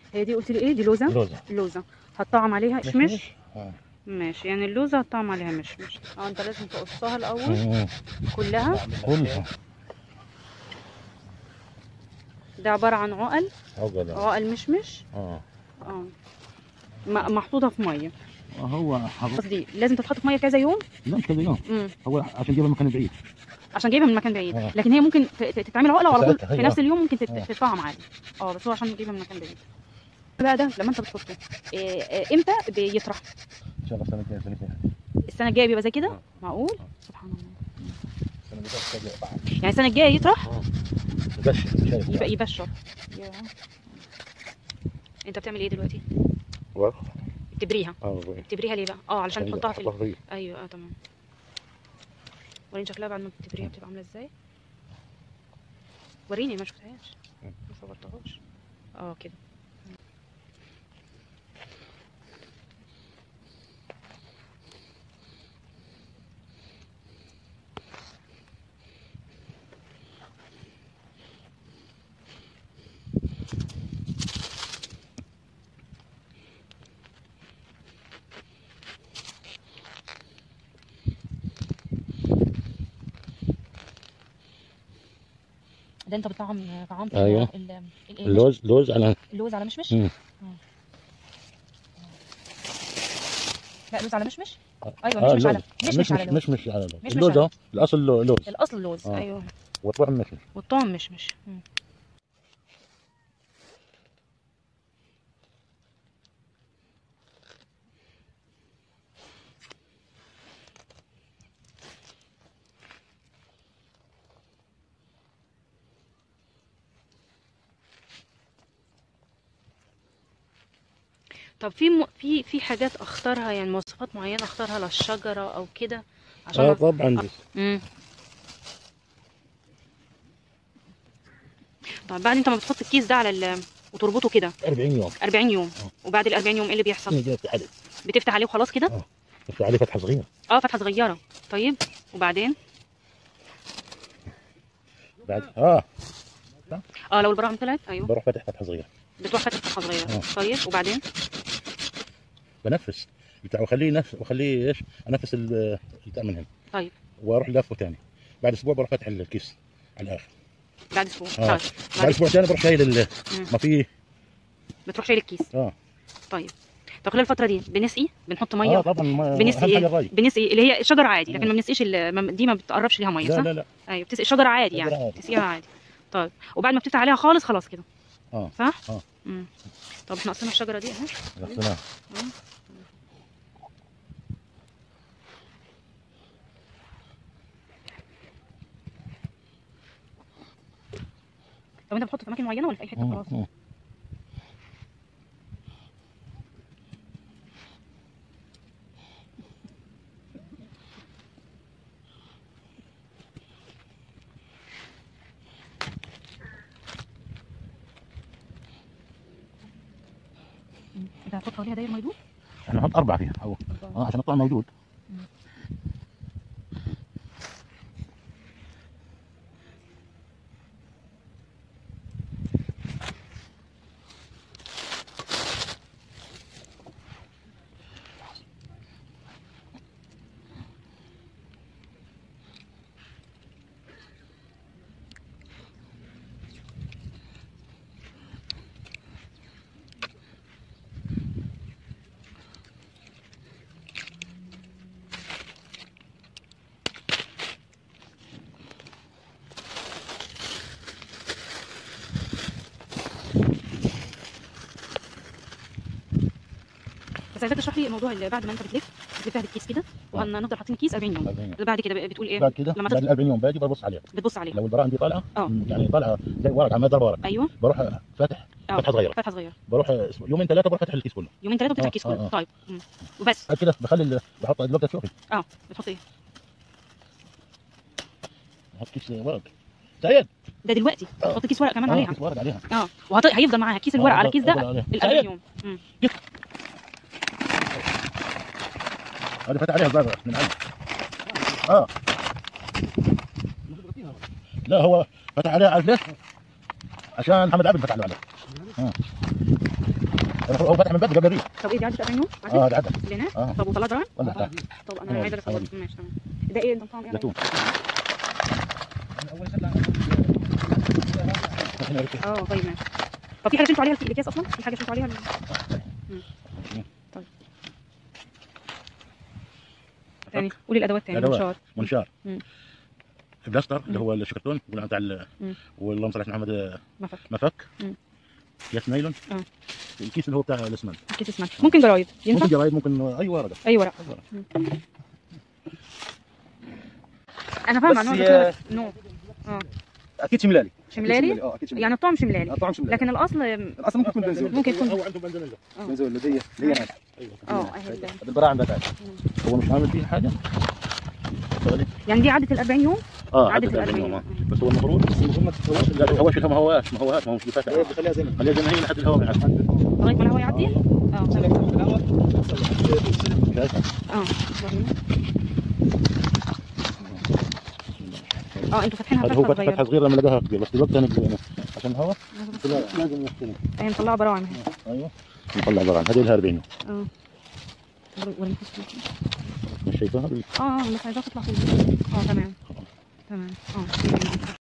هي دي قلت لي ايه دي لوزه لوزه لوزه هتطعم عليها شمش اه ماشي يعني اللوزه هتطعم عليها مشمش اه انت لازم تقصها الاول مم. كلها كلها ده عباره عن عقل عقد عقل مشمش اه اه م- محطوطه في ميه هو حضرتك قصدي لازم تتحط في ميه كذا يوم لا مش كذا يوم امم هو عشان جيبها مكان بعيد عشان جايبها من مكان بعيد آه. لكن هي ممكن ت- ت- تتعمل عقله وعلى طول ساعتها في هي- نفس اليوم ممكن تت- آه. تتطعم عادي اه بس هو عشان جايبها من مكان بعيد بقى ده لما انت بتحطه إيه إيه امتى بيطرح ان شاء الله السنه الجايه السنه الجايه السنه الجايه بيبقى زي كده آه. معقول آه. سبحان الله السنه الجايه تبقى بعد يعني السنه الجايه يطرح مبشر شايف يبقى يبشر يا. انت بتعمل ايه دلوقتي ورق بتبريها اه بتبريها ليه بقى اه علشان تحطها في ال... ال... ايوه اه تمام وريني شكلها بعد ما بتبريها بتبقى عامله ازاي وريني ما شفتهاش مم. ما صورتهاش اه كده ده انت بتطعم طعمت ال- أيوة. ال- ال- ال- اللوز لوز على اللوز على مشمش مم. آه. لا لوز على مشمش ايوه آه مشمش على اللوز. مشمش مش على مش لوز مش مش على لوز مش اللوز مش على- اهو الاصل لو- لوز الاصل لوز آه. ايوه والطعم مش مش والطعم مشمش مم. طب في م... في في حاجات اختارها يعني مواصفات معينه اختارها للشجره او كده عشان اه أ- طبعا امم طب بعد انت ما بتحط الكيس ده على ال... وتربطه كده 40 يوم 40 يوم آه. وبعد ال 40 يوم ايه اللي بيحصل هنا جاي عليه بتفتح عليه وخلاص كده آه. بس عليه فتحه صغيره اه فتحه صغيره طيب وبعدين بعد اه اه لو البراعم طلعت ايوه بروح فاتح فتحه صغيره بتروح فاتح فتحه صغيره آه. طيب وبعدين بنفس بتاع وخليه نفس وخليه ايش انفس ال- البتاع من هنا طيب. واروح لافه ثاني بعد اسبوع بروح فاتح الكيس على الاخر بعد اسبوع آه. طيب بعد بعد اسبوع ثاني بروح شايل ال- مم. ما في بتروح شايل الكيس اه طيب طب خلال الفتره دي بنسقي بنحط ميه اه طبعا ما بنسقي اهم حاجه ايه الري بنسقي اللي هي شجره عادي لكن مم. ما بنسقيش ال- ما- دي ما بتقربش ليها ميه لا صح لا لا ايوه بتسقي شجره عادي شجرة يعني عادي. تسقيها عادي طيب وبعد ما بتفتح عليها خالص خلاص كده اه صح اه امم طب احنا قصينا الشجره دي اهي غسلناه طب انت بتحط في اماكن معينه ولا في اي حته مم. خلاص مم. مم. انت هتحط حواليها داير ميدود احنا نحط اربعه فيها أو. اه عشان الطعم موجود بس عايزاك تشرح لي موضوع اللي بعد ما انت بتلف بتلفها بالكيس كده وهنفضل حاطين الكيس 40 يوم 40 يوم. بعد كده بتقول ايه بعد كده لما بعد تط- ال 40 يوم باجي ببص عليها بتبص عليها لو البراءه دي طالعه اه. يعني طالعه زي ورق على مدار ورق ايوه بروح فاتح اه فتحه صغيره فتحه صغيره بروح يومين ثلاثه بروح فاتح الكيس كله يومين ثلاثه بتفتح اه، الكيس اه، كله اه. طيب مم. وبس بعد كده بخلي ال- بحط دلوقتي تشوفي اه بتحط ايه بحط كيس ورق سعيد ده دلوقتي اه. تحط كيس ورق كمان اه عليها كيس ورق عليها اه وهيفضل معاها كيس الورق اه، على الكيس ده افضل عليها. ال 40 سعيد يوم مم. هذا فتح عليها الباب من عندي اه لا هو فتح عليها عارف ليش؟ عشان محمد عبد فتح له عليه اه انا هو فتح من بدري قبل الريح طب ايه دي عدت 40 يوم؟ عدت؟ اه ده عدد اللي هناك؟ اه طب وطلعت رهن؟ ولا لا طب انا آه، عايزه آه. اصور ماشي تمام ده ايه ده طعم ايه؟ زيتون اه طيب ماشي طب في حاجه شلتوا عليها الاكياس اصلا؟ في حاجه شلتوا عليها ال- مم. طيب تاني قولي الادوات تاني الأدوات. منشار منشار مم. بلاستر اللي هو الشكرتون واللي بتاع ال- مم. واللهم صل على محمد آه، مفك مفك مم. كيس نايلون اه. الكيس اللي هو بتاع الاسمنت كيس اسمنت ممكن جرايد ينفع؟ ممكن جرايد ممكن اي ورقه اي ورق اي ورقه انا فاهمه بس نوع هي- بس نو اه اكيد شملالي شملالي اه اكيد شملالي يعني الطعم شملالي آه، طعم شملالي لكن الاصل الاصل ممكن يكون بنزين ممكن يكون او عنده بنزين آه. بنزين اللي هي اللي هي ايوه اه اهي ده. البراعم عندها هو مش عامل فيه حاجه يعني دي عدت ال 40 يوم اه عدت عدد ال 40 40 يوم آه. بس هو المفروض بس المفروض ما تتهواش لا الهواء شيلها ما هواش ما هواش ما هو مش بيفتح ايه بخليها زي ما خليها زي ما هي لحد الهواء ما يعدي لغايه ما الهواء يعدي اه تمام شايفة؟ اه اه انتوا فاتحينها هذا هو فتحه فتح فتحه صغيره صغيره لما لقاها كبير بس دلوقتي انا كبير. عشان الهواء لازم يحترم هي مطلعه براعم اهي ايوه نطلع بقى هذه لها 40 يوم اه وريني كيس. مش شايفاها اه اه بس عايزاها تطلع فوق اه تمام تمام اه